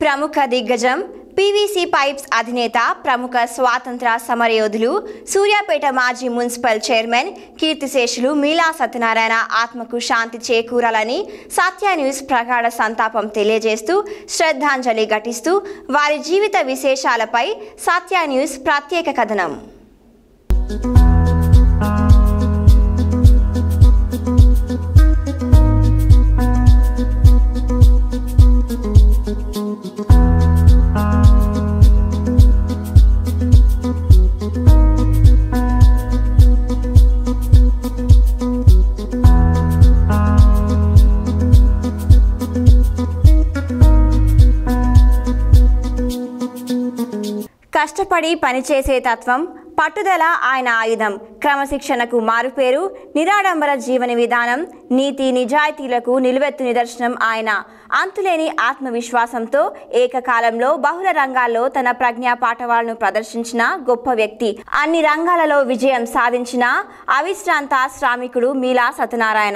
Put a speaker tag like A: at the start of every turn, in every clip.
A: ప్రముఖ దిగ్గజం PVC pipes అధినేత ప్రముఖ స్వాతంత్ర సమరయోధులు సూర్యాపేట మాజీ మున్సిపల్ చైర్మన్ కీర్తిశేషులు మీలా సత్యనారాయణ ఆత్మకు శాంతి చేకూరాలని సత్య న్యూస్ ప్రగాఢ సంతాపం తెలియజేస్తూ శ్రద్ధాంజలి ఘటిస్తూ వారి జీవిత విశేషాలపై సత్య న్యూస్ ప్రత్యేక కథనం కష్టపడి పనిచేసే తత్వం పట్టుదల ఆయన ఆయుధం క్రమశిక్షణకు మారుపేరు నిరాడంబర జీవన విధానం నీతి నిజాయితీలకు నిలువెత్తు నిదర్శనం ఆయన అంతులేని ఆత్మవిశ్వాసంతో ఏకకాలంలో బహుళ రంగాల్లో తన ప్రజ్ఞా పాఠవాలను ప్రదర్శించిన గొప్ప వ్యక్తి అన్ని రంగాలలో విజయం సాధించిన అవిశ్రాంత శ్రామికుడు మీలా సత్యనారాయణ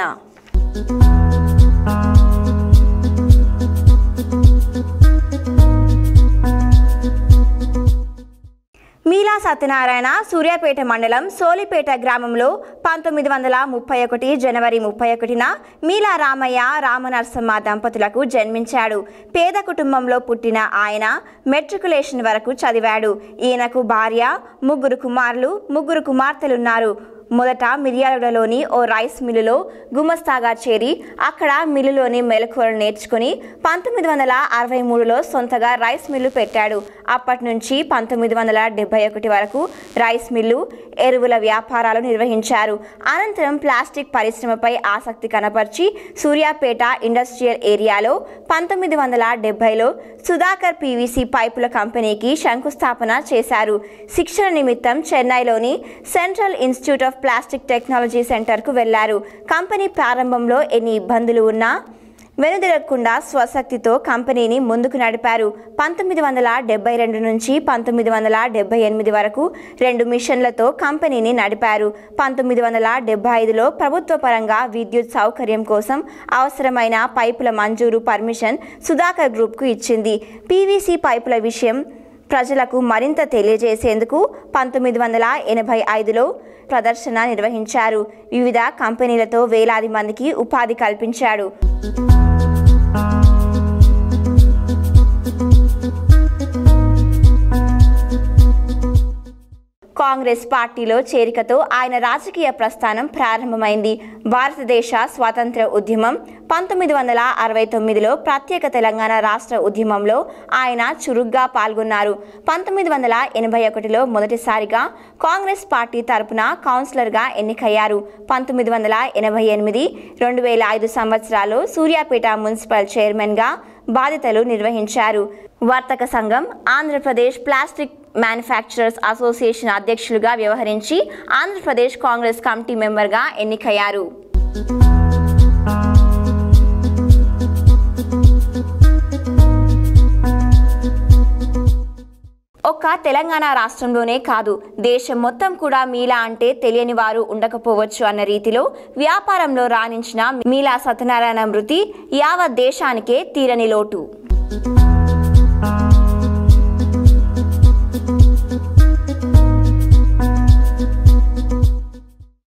A: మీలా సత్యనారాయణ సూర్యాపేట మండలం సోలిపేట గ్రామంలో పంతొమ్మిది వందల ముప్పై ఒకటి జనవరి ముప్పై ఒకటిన మీలా రామయ్య రామనరసమ్మ దంపతులకు జన్మించాడు పేద కుటుంబంలో పుట్టిన ఆయన మెట్రికులేషన్ వరకు చదివాడు ఈయనకు భార్య ముగ్గురు కుమారులు ముగ్గురు కుమార్తెలున్నారు మొదట మిర్యాలగూడలోని ఓ రైస్ మిల్లులో గుమస్తాగా చేరి అక్కడ మిల్లులోని మెలకువలు నేర్చుకుని పంతొమ్మిది వందల అరవై మూడులో సొంతగా రైస్ మిల్లు పెట్టాడు అప్పటి నుంచి పంతొమ్మిది వందల డెబ్బై ఒకటి వరకు రైస్ మిల్లు ఎరువుల వ్యాపారాలు నిర్వహించారు అనంతరం ప్లాస్టిక్ పరిశ్రమపై ఆసక్తి కనపరిచి సూర్యాపేట ఇండస్ట్రియల్ ఏరియాలో పంతొమ్మిది వందల డెబ్బైలో సుధాకర్ పీవీసీ పైపుల కంపెనీకి శంకుస్థాపన చేశారు శిక్షణ నిమిత్తం చెన్నైలోని central institute of plastic technology సెంటర్కు వెళ్లారు కంపెనీ ప్రారంభంలో ఎన్ని ఇబ్బందులు ఉన్నా వెనుదిరగకుండా స్వశక్తితో కంపెనీని ముందుకు నడిపారు పంతొమ్మిది వందల డెబ్బై రెండు నుంచి పంతొమ్మిది వందల డెబ్బై ఎనిమిది వరకు రెండు మిషన్లతో కంపెనీని నడిపారు పంతొమ్మిది వందల డెబ్బై ఐదులో ప్రభుత్వ పరంగా విద్యుత్ సౌకర్యం కోసం అవసరమైన పైపుల మంజూరు పర్మిషన్ సుధాకర్ గ్రూప్కు ఇచ్చింది పీవీసీ పైపుల విషయం ప్రజలకు మరింత తెలియజేసేందుకు పంతొమ్మిది వందల ఎనభై ఐదులో ప్రదర్శన నిర్వహించారు వివిధ కంపెనీలతో వేలాది మందికి ఉపాధి కల్పించాడు కాంగ్రెస్ పార్టీలో చేరికతో ఆయన రాజకీయ ప్రస్థానం ప్రారంభమైంది భారతదేశ స్వాతంత్ర ఉద్యమం పంతొమ్మిది వందల అరవై తొమ్మిదిలో ప్రత్యేక తెలంగాణ రాష్ట్ర ఉద్యమంలో ఆయన చురుగ్గా పాల్గొన్నారు పంతొమ్మిది వందల ఎనభై ఒకటిలో మొదటిసారిగా కాంగ్రెస్ పార్టీ తరపున కౌన్సిలర్గా ఎన్నికయ్యారు పంతొమ్మిది వందల ఎనభై ఎనిమిది రెండు వేల ఐదు సంవత్సరాలు సూర్యాపేట మున్సిపల్ చైర్మన్గా బాధ్యతలు నిర్వహించారు వర్తక సంఘం ఆంధ్రప్రదేశ్ ప్లాస్టిక్ మ్యానుఫ్యాక్చరర్స్ అసోసియేషన్ అధ్యక్షులుగా వ్యవహరించి ఆంధ్రప్రదేశ్ కాంగ్రెస్ కమిటీ మెంబర్గా ఎన్నికయ్యారు ఒక్క తెలంగాణ రాష్ట్రంలోనే కాదు దేశం మొత్తం కూడా మీలా అంటే తెలియని వారు ఉండకపోవచ్చు అన్న రీతిలో వ్యాపారంలో రాణించిన మీలా సత్యనారాయణ మృతి యావత్ దేశానికే తీరని లోటు